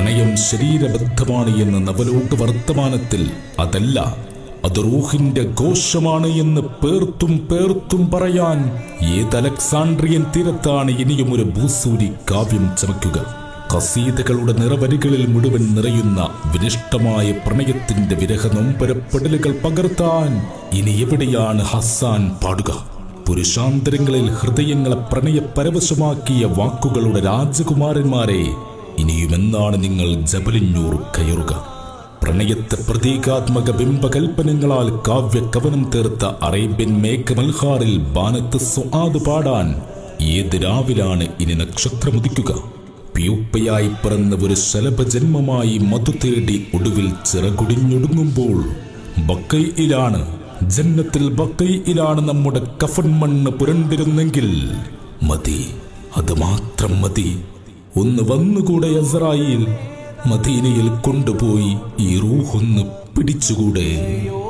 പ്രണയം ശരീരബദ്ധമാണ് എന്ന നവലോക വർത്തമാനത്തിൽ അതല്ല അത് റൂഹിന്റെ ഘോഷമാണ് എന്ന് പേർത്തും പേർത്തും പറയാൻ ഏത് അലക്സാണ്ട്രിയൻ തീരത്താണ് ഇനിയും ഒരു ഭൂസൂരി കാവ്യം ചമയ്ക്കുക കസീതകളുടെ നിറവരികളിൽ മുഴുവൻ നിറയുന്ന വിനിഷ്ടമായ പ്രണയത്തിന്റെ വിരഹ നൊമ്പരപ്പെടലുകൾ പകർത്താൻ ഇനി എവിടെയാണ് ഹസാൻ പാടുക പുരുഷാന്തരങ്ങളിൽ ഹൃദയങ്ങളെ പ്രണയ പരവശമാക്കിയ വാക്കുകളുടെ രാജകുമാരന്മാരെ ഇനിയും എന്നാണ് നിങ്ങൾ ജബലിഞ്ഞൂർ കയറുക പ്രണയത്തെ പ്രതീകാത്മക ബിംബകൽപ്പനങ്ങളാൽ കാവ്യ കവനം തീർത്ത അറേബ്യൻ മേഘമൽഹാറിൽ ബാനത്ത് സ്വാദ് പാടാൻ ഏത് രാവിലാണ് ഇനി നക്ഷത്രമുദിക്കുക പ്യൂപ്പയായി പിറന്ന ഒരു ശലഭജന്മമായി മധു തേടി ഒടുവിൽ ചിറകുടിഞ്ഞൊടുങ്ങുമ്പോൾ ബക്കൈയിലാണ് ജന്നത്തിൽ ബക്കൈയിലാണ് നമ്മുടെ കഫൻ മണ്ണ് പുരണ്ടിരുന്നെങ്കിൽ മതി അത് മാത്രം മതി ഒന്ന് വന്നുകൂടെ അസറായിൽ മദീനയിൽ കൊണ്ടുപോയി ഈ റൂഹൊന്ന് പിടിച്ചുകൂടെ